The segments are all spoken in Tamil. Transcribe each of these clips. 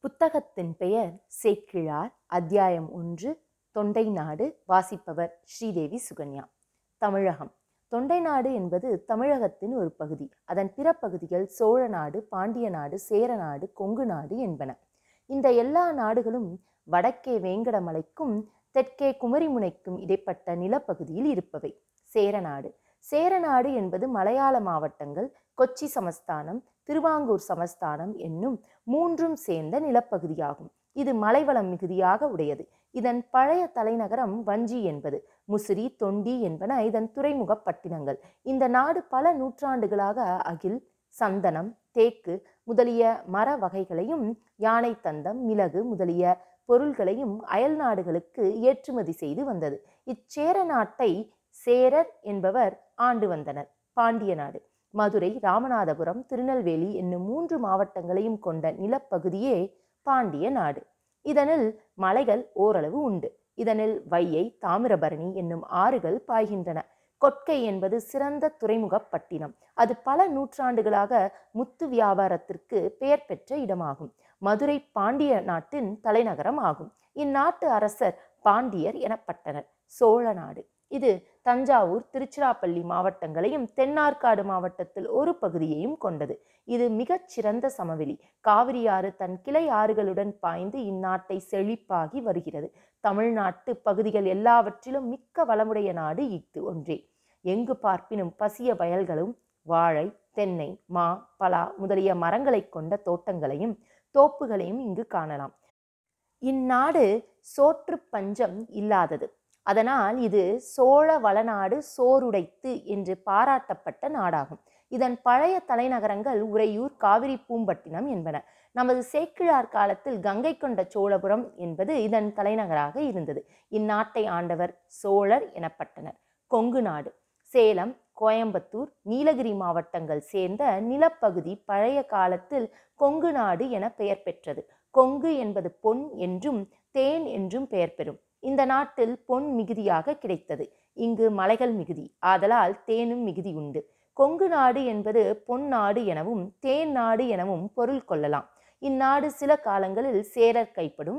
புத்தகத்தின் பெயர் சேக்கிழார் அத்தியாயம் ஒன்று தொண்டை நாடு வாசிப்பவர் ஸ்ரீதேவி சுகன்யா தமிழகம் தொண்டை நாடு என்பது தமிழகத்தின் ஒரு பகுதி அதன் பிற பகுதிகள் சோழ நாடு பாண்டிய நாடு சேர நாடு கொங்கு நாடு என்பன இந்த எல்லா நாடுகளும் வடக்கே வேங்கடமலைக்கும் தெற்கே குமரிமுனைக்கும் இடைப்பட்ட நிலப்பகுதியில் இருப்பவை சேரநாடு சேரநாடு என்பது மலையாள மாவட்டங்கள் கொச்சி சமஸ்தானம் திருவாங்கூர் சமஸ்தானம் என்னும் மூன்றும் சேர்ந்த நிலப்பகுதியாகும் இது மலைவளம் மிகுதியாக உடையது இதன் பழைய தலைநகரம் வஞ்சி என்பது முசிறி தொண்டி என்பன இதன் துறைமுக பட்டினங்கள் இந்த நாடு பல நூற்றாண்டுகளாக அகில் சந்தனம் தேக்கு முதலிய மர வகைகளையும் யானை தந்தம் மிளகு முதலிய பொருள்களையும் அயல் நாடுகளுக்கு ஏற்றுமதி செய்து வந்தது இச்சேர நாட்டை சேரர் என்பவர் ஆண்டு வந்தனர் பாண்டிய நாடு மதுரை ராமநாதபுரம் திருநெல்வேலி என்னும் மூன்று மாவட்டங்களையும் கொண்ட நிலப்பகுதியே பாண்டிய நாடு இதனில் மலைகள் ஓரளவு உண்டு இதனில் வையை தாமிரபரணி என்னும் ஆறுகள் பாய்கின்றன கொட்கை என்பது சிறந்த துறைமுகப் பட்டினம் அது பல நூற்றாண்டுகளாக முத்து வியாபாரத்திற்கு பெயர் பெற்ற இடமாகும் மதுரை பாண்டிய நாட்டின் தலைநகரம் ஆகும் இந்நாட்டு அரசர் பாண்டியர் எனப்பட்டனர் சோழ நாடு இது தஞ்சாவூர் திருச்சிராப்பள்ளி மாவட்டங்களையும் தென்னார்காடு மாவட்டத்தில் ஒரு பகுதியையும் கொண்டது இது மிகச் சிறந்த சமவெளி காவிரி ஆறு தன் கிளை ஆறுகளுடன் பாய்ந்து இந்நாட்டை செழிப்பாகி வருகிறது தமிழ்நாட்டு பகுதிகள் எல்லாவற்றிலும் மிக்க வளமுடைய நாடு இஃது ஒன்றே எங்கு பார்ப்பினும் பசிய வயல்களும் வாழை தென்னை மா பலா முதலிய மரங்களை கொண்ட தோட்டங்களையும் தோப்புகளையும் இங்கு காணலாம் இந்நாடு சோற்று பஞ்சம் இல்லாதது அதனால் இது சோழ வளநாடு சோறுடைத்து என்று பாராட்டப்பட்ட நாடாகும் இதன் பழைய தலைநகரங்கள் உறையூர் காவிரி பூம்பட்டினம் என்பன நமது சேக்கிழார் காலத்தில் கங்கை கொண்ட சோழபுரம் என்பது இதன் தலைநகராக இருந்தது இந்நாட்டை ஆண்டவர் சோழர் எனப்பட்டனர் கொங்கு நாடு சேலம் கோயம்புத்தூர் நீலகிரி மாவட்டங்கள் சேர்ந்த நிலப்பகுதி பழைய காலத்தில் கொங்கு நாடு என பெயர் பெற்றது கொங்கு என்பது பொன் என்றும் தேன் என்றும் பெயர் பெறும் இந்த நாட்டில் பொன் மிகுதியாக கிடைத்தது இங்கு மலைகள் மிகுதி ஆதலால் தேனும் மிகுதி உண்டு கொங்கு நாடு என்பது பொன் நாடு எனவும் தேன் நாடு எனவும் பொருள் கொள்ளலாம் இந்நாடு சில காலங்களில் சேரர் கைப்படும்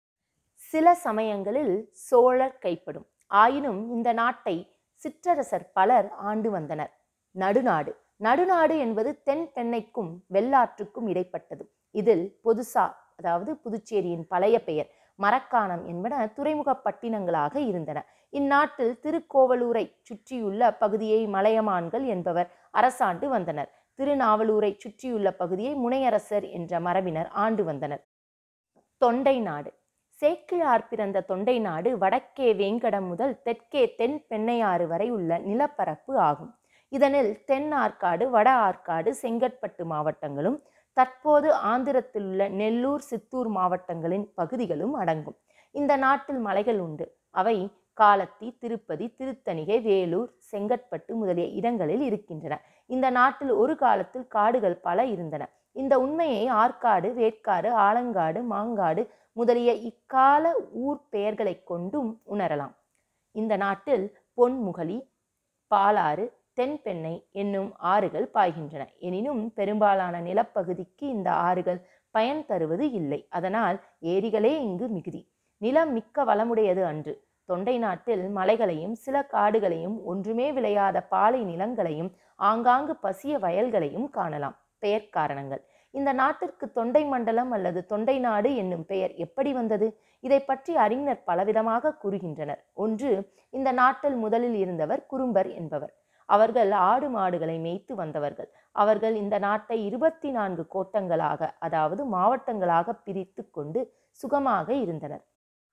சில சமயங்களில் சோழர் கைப்படும் ஆயினும் இந்த நாட்டை சிற்றரசர் பலர் ஆண்டு வந்தனர் நடுநாடு நடுநாடு என்பது தென் பெண்ணைக்கும் வெள்ளாற்றுக்கும் இடைப்பட்டது இதில் பொதுசா அதாவது புதுச்சேரியின் பழைய பெயர் மரக்காணம் என்பன துறைமுக பட்டினங்களாக இருந்தன இந்நாட்டில் திருக்கோவலூரை சுற்றியுள்ள பகுதியை மலையமான்கள் என்பவர் அரசாண்டு வந்தனர் திருநாவலூரை சுற்றியுள்ள பகுதியை முனையரசர் என்ற மரபினர் ஆண்டு வந்தனர் தொண்டை நாடு சேக்கிழார் பிறந்த தொண்டை நாடு வடக்கே வேங்கடம் முதல் தெற்கே தென் பெண்ணையாறு வரை உள்ள நிலப்பரப்பு ஆகும் இதனில் தென் ஆற்காடு வட ஆற்காடு செங்கற்பட்டு மாவட்டங்களும் தற்போது ஆந்திரத்தில் உள்ள நெல்லூர் சித்தூர் மாவட்டங்களின் பகுதிகளும் அடங்கும் இந்த நாட்டில் மலைகள் உண்டு அவை காலத்தி திருப்பதி திருத்தணிகை வேலூர் செங்கற்பட்டு முதலிய இடங்களில் இருக்கின்றன இந்த நாட்டில் ஒரு காலத்தில் காடுகள் பல இருந்தன இந்த உண்மையை ஆற்காடு வேட்காடு ஆலங்காடு மாங்காடு முதலிய இக்கால ஊர் பெயர்களை கொண்டும் உணரலாம் இந்த நாட்டில் பொன்முகலி பாலாறு தென்பெண்ணை என்னும் ஆறுகள் பாய்கின்றன எனினும் பெரும்பாலான நிலப்பகுதிக்கு இந்த ஆறுகள் பயன் தருவது இல்லை அதனால் ஏரிகளே இங்கு மிகுதி நிலம் மிக்க வளமுடையது அன்று தொண்டை நாட்டில் மலைகளையும் சில காடுகளையும் ஒன்றுமே விளையாத பாலை நிலங்களையும் ஆங்காங்கு பசிய வயல்களையும் காணலாம் பெயர் காரணங்கள் இந்த நாட்டிற்கு தொண்டை மண்டலம் அல்லது தொண்டை நாடு என்னும் பெயர் எப்படி வந்தது இதை பற்றி அறிஞர் பலவிதமாக கூறுகின்றனர் ஒன்று இந்த நாட்டில் முதலில் இருந்தவர் குறும்பர் என்பவர் அவர்கள் ஆடு மாடுகளை மேய்த்து வந்தவர்கள் அவர்கள் இந்த நாட்டை இருபத்தி நான்கு கோட்டங்களாக அதாவது மாவட்டங்களாக பிரித்து கொண்டு சுகமாக இருந்தனர்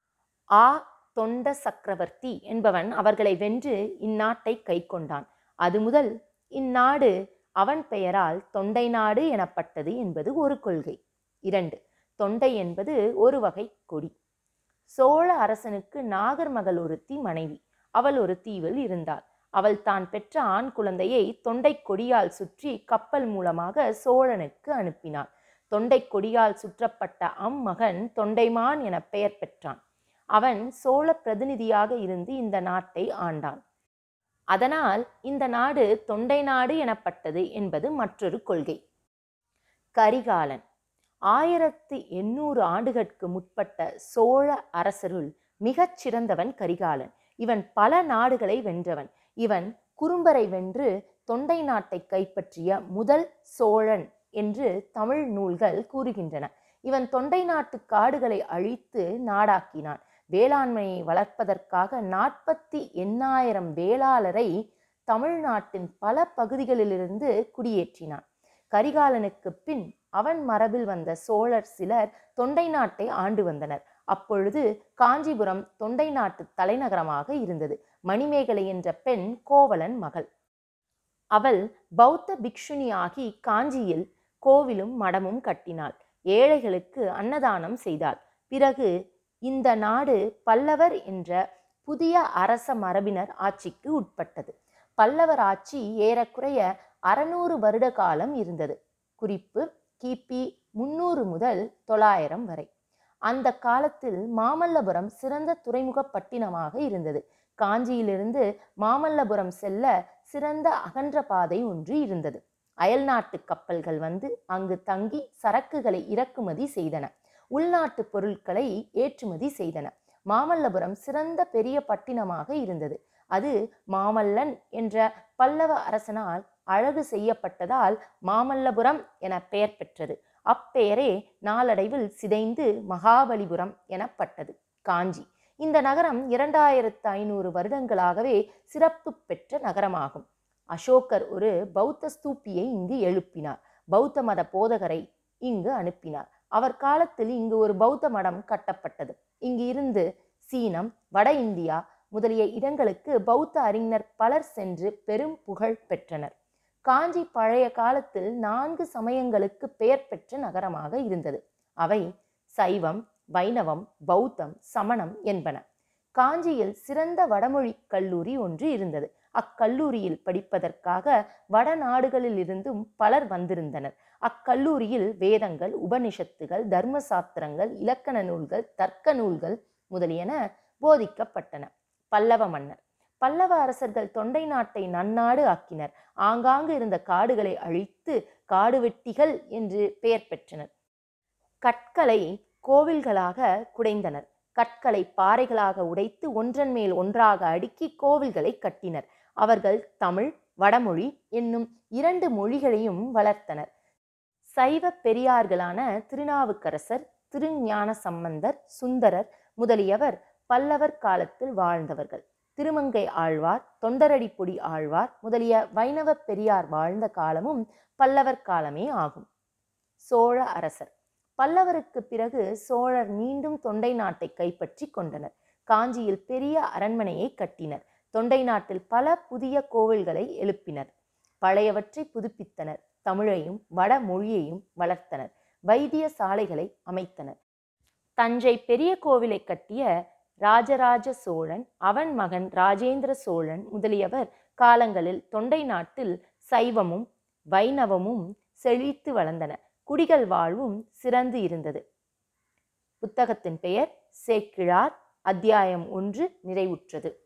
ஆ தொண்ட சக்கரவர்த்தி என்பவன் அவர்களை வென்று இந்நாட்டை கை கொண்டான் அது முதல் இந்நாடு அவன் பெயரால் தொண்டை நாடு எனப்பட்டது என்பது ஒரு கொள்கை இரண்டு தொண்டை என்பது ஒரு வகை கொடி சோழ அரசனுக்கு நாகர் மகள் ஒருத்தி மனைவி அவள் ஒரு தீவில் இருந்தாள் அவள் தான் பெற்ற ஆண் குழந்தையை தொண்டை கொடியால் சுற்றி கப்பல் மூலமாக சோழனுக்கு அனுப்பினாள் தொண்டை கொடியால் சுற்றப்பட்ட அம்மகன் தொண்டைமான் என பெயர் பெற்றான் அவன் சோழ பிரதிநிதியாக இருந்து இந்த நாட்டை ஆண்டான் அதனால் இந்த நாடு தொண்டை நாடு எனப்பட்டது என்பது மற்றொரு கொள்கை கரிகாலன் ஆயிரத்தி எண்ணூறு ஆண்டுகளுக்கு முற்பட்ட சோழ அரசருள் மிகச் சிறந்தவன் கரிகாலன் இவன் பல நாடுகளை வென்றவன் இவன் குறும்பரை வென்று தொண்டை நாட்டை கைப்பற்றிய முதல் சோழன் என்று தமிழ் நூல்கள் கூறுகின்றன இவன் தொண்டை நாட்டு காடுகளை அழித்து நாடாக்கினான் வேளாண்மையை வளர்ப்பதற்காக நாற்பத்தி எண்ணாயிரம் வேளாளரை தமிழ்நாட்டின் பல பகுதிகளிலிருந்து குடியேற்றினான் கரிகாலனுக்கு பின் அவன் மரபில் வந்த சோழர் சிலர் தொண்டை நாட்டை ஆண்டு வந்தனர் அப்பொழுது காஞ்சிபுரம் தொண்டை நாட்டு தலைநகரமாக இருந்தது மணிமேகலை என்ற பெண் கோவலன் மகள் அவள் பௌத்த பிக்ஷுனியாகி காஞ்சியில் கோவிலும் மடமும் கட்டினாள் ஏழைகளுக்கு அன்னதானம் செய்தாள் பிறகு இந்த நாடு பல்லவர் என்ற புதிய அரச மரபினர் ஆட்சிக்கு உட்பட்டது பல்லவர் ஆட்சி ஏறக்குறைய அறநூறு வருட காலம் இருந்தது குறிப்பு கிபி முன்னூறு முதல் தொள்ளாயிரம் வரை அந்த காலத்தில் மாமல்லபுரம் சிறந்த துறைமுக பட்டினமாக இருந்தது காஞ்சியிலிருந்து மாமல்லபுரம் செல்ல சிறந்த அகன்ற பாதை ஒன்று இருந்தது அயல்நாட்டு கப்பல்கள் வந்து அங்கு தங்கி சரக்குகளை இறக்குமதி செய்தன உள்நாட்டு பொருட்களை ஏற்றுமதி செய்தன மாமல்லபுரம் சிறந்த பெரிய பட்டினமாக இருந்தது அது மாமல்லன் என்ற பல்லவ அரசனால் அழகு செய்யப்பட்டதால் மாமல்லபுரம் என பெயர் பெற்றது அப்பெயரே நாளடைவில் சிதைந்து மகாபலிபுரம் எனப்பட்டது காஞ்சி இந்த நகரம் இரண்டாயிரத்து ஐநூறு வருடங்களாகவே சிறப்பு பெற்ற நகரமாகும் அசோகர் ஒரு பௌத்த ஸ்தூப்பியை இங்கு எழுப்பினார் பௌத்த மத போதகரை இங்கு அனுப்பினார் அவர் காலத்தில் இங்கு ஒரு பௌத்த மடம் கட்டப்பட்டது இங்கு இருந்து சீனம் வட இந்தியா முதலிய இடங்களுக்கு பௌத்த அறிஞர் பலர் சென்று பெரும் புகழ் பெற்றனர் காஞ்சி பழைய காலத்தில் நான்கு சமயங்களுக்கு பெயர் பெற்ற நகரமாக இருந்தது அவை சைவம் வைணவம் பௌத்தம் சமணம் என்பன காஞ்சியில் சிறந்த வடமொழி கல்லூரி ஒன்று இருந்தது அக்கல்லூரியில் படிப்பதற்காக வடநாடுகளில் இருந்தும் பலர் வந்திருந்தனர் அக்கல்லூரியில் வேதங்கள் உபனிஷத்துகள் தர்ம சாஸ்திரங்கள் இலக்கண நூல்கள் தர்க்க நூல்கள் முதலியன போதிக்கப்பட்டன பல்லவ மன்னர் பல்லவ அரசர்கள் தொண்டை நாட்டை நன்னாடு ஆக்கினர் ஆங்காங்கு இருந்த காடுகளை அழித்து காடு வெட்டிகள் என்று பெயர் பெற்றனர் கற்களை கோவில்களாக குடைந்தனர் கற்களை பாறைகளாக உடைத்து ஒன்றன் மேல் ஒன்றாக அடுக்கி கோவில்களை கட்டினர் அவர்கள் தமிழ் வடமொழி என்னும் இரண்டு மொழிகளையும் வளர்த்தனர் சைவ பெரியார்களான திருநாவுக்கரசர் திருஞான சம்பந்தர் சுந்தரர் முதலியவர் பல்லவர் காலத்தில் வாழ்ந்தவர்கள் திருமங்கை ஆழ்வார் தொண்டரடிப்பொடி ஆழ்வார் முதலிய வைணவ பெரியார் வாழ்ந்த காலமும் பல்லவர் காலமே ஆகும் சோழ அரசர் பல்லவருக்கு பிறகு சோழர் மீண்டும் தொண்டை நாட்டை கைப்பற்றி கொண்டனர் காஞ்சியில் பெரிய அரண்மனையை கட்டினர் தொண்டை நாட்டில் பல புதிய கோவில்களை எழுப்பினர் பழையவற்றை புதுப்பித்தனர் தமிழையும் வட மொழியையும் வளர்த்தனர் வைத்திய சாலைகளை அமைத்தனர் தஞ்சை பெரிய கோவிலை கட்டிய ராஜராஜ சோழன் அவன் மகன் ராஜேந்திர சோழன் முதலியவர் காலங்களில் தொண்டை நாட்டில் சைவமும் வைணவமும் செழித்து வளர்ந்தன குடிகள் வாழ்வும் சிறந்து இருந்தது புத்தகத்தின் பெயர் சேக்கிழார் அத்தியாயம் ஒன்று நிறைவுற்றது